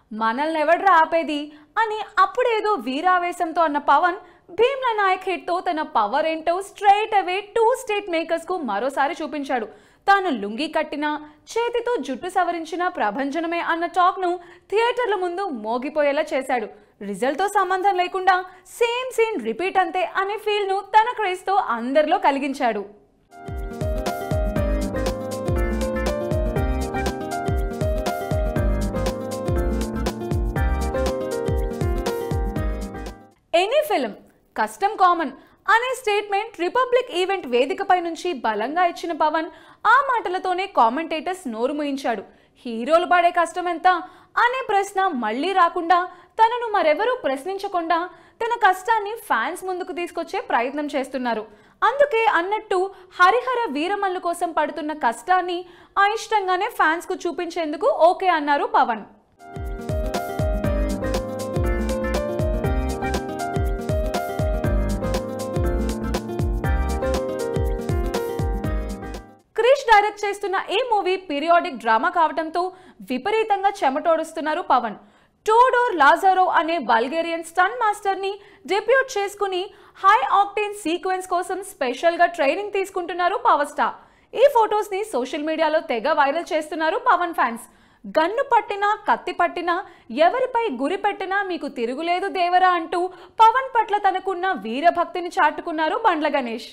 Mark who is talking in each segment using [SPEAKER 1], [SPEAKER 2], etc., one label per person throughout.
[SPEAKER 1] మనల్ని ఎవడ్రా ఆపేది అని అప్పుడేదో వీరావేశంతో అన్న పవన్ భీమ్లా నాయక్ హిట్తో తన పవర్ ఏంటో straight away to state makers కు మరోసారి చూపించాడు తాను లుంగి కట్టినా చేతితో జుట్టు సవరించిన ప్రభంజనమే అన్న టాక్ ను థియేటర్ల ముందు మోగిపోయేలా చేశాడు రిజల్ట్ తో సంబంధం లేకుండా సేమ్ సీన్ రిపీట్ అంతే అనే ఫీల్ ను తన క్రేజ్ తో అందరిలో కలిగించాడు ఎనీ ఫిలిం కష్టం కామన్ అనే స్టేట్మెంట్ రిపబ్లిక్ ఈవెంట్ వేదికపై నుంచి బలంగా ఇచ్చిన పవన్ ఆ మాటలతోనే కామెంటేటర్స్ నోరు మూయించాడు హీరోలు పడే కష్టం ఎంత అనే ప్రశ్న మళ్ళీ రాకుండా తనను మరెవరూ ప్రశ్నించకుండా తన కష్టాన్ని ఫ్యాన్స్ ముందుకు తీసుకొచ్చే ప్రయత్నం చేస్తున్నారు అందుకే అన్నట్టు హరిహర వీరమల్లు కోసం పడుతున్న కష్టాన్ని అయిష్టంగానే ఫ్యాన్స్కు చూపించేందుకు ఓకే అన్నారు పవన్ క్రిష్ డైరెక్ట్ చేస్తున్న ఈ మూవీ పీరియాడిక్ డ్రామా కావడంతో విపరీతంగా చెమటోడుస్తున్నారు పవన్ టోడోర్ లాజారో అనే బల్గేరియన్ స్టన్ మాస్టర్ ని డెబ్యూట్ చేసుకుని హై ఆక్టేన్ సీక్వెన్స్ కోసం స్పెషల్ గా ట్రైనింగ్ తీసుకుంటున్నారు పవర్ స్టార్ ఈ ఫొటోస్ ని సోషల్ మీడియాలో తెగ వైరల్ చేస్తున్నారు పవన్ ఫ్యాన్స్ గన్ను పట్టినా కత్తి పట్టినా ఎవరిపై గురి పెట్టినా మీకు తిరుగులేదు దేవరా అంటూ పవన్ పట్ల తనకున్న వీరభక్తిని చాటుకున్నారు బండ్ల గణేష్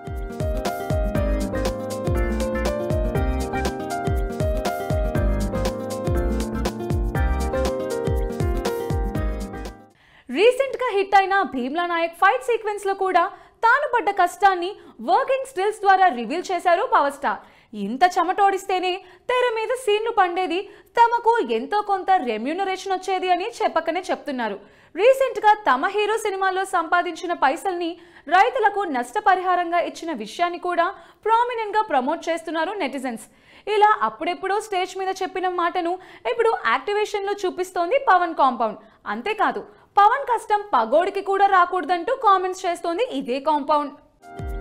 [SPEAKER 1] రీసెంట్ గా హిట్ అయిన భీమ్లా నాయక్ ఫైట్ సీక్వెన్స్ లో కూడా తాను పడ్డ కష్టాన్ని వర్కింగ్ స్టిల్స్ ద్వారా రివీల్ చేశారు పవర్ స్టార్ ఇంత చెమటోడిస్తేనే తెర మీద సీన్లు పండేది తమకు ఎంతో కొంత రెమ్యూనరేషన్ వచ్చేది అని చెప్పకనే చెప్తున్నారు రీసెంట్ గా తమ హీరో సినిమాల్లో సంపాదించిన పైసల్ని రైతులకు నష్టపరిహారంగా ఇచ్చిన విషయాన్ని కూడా ప్రామినెంట్ గా ప్రమోట్ చేస్తున్నారు నెటిజన్స్ ఇలా అప్పుడెప్పుడో స్టేజ్ మీద చెప్పిన మాటను ఇప్పుడు యాక్టివేషన్ లో చూపిస్తోంది పవన్ కాంపౌండ్ అంతేకాదు పవన్ కష్టం పగోడికి కూడా రాకూడదంటూ కామెంట్స్ చేస్తోంది ఇదే కాంపౌండ్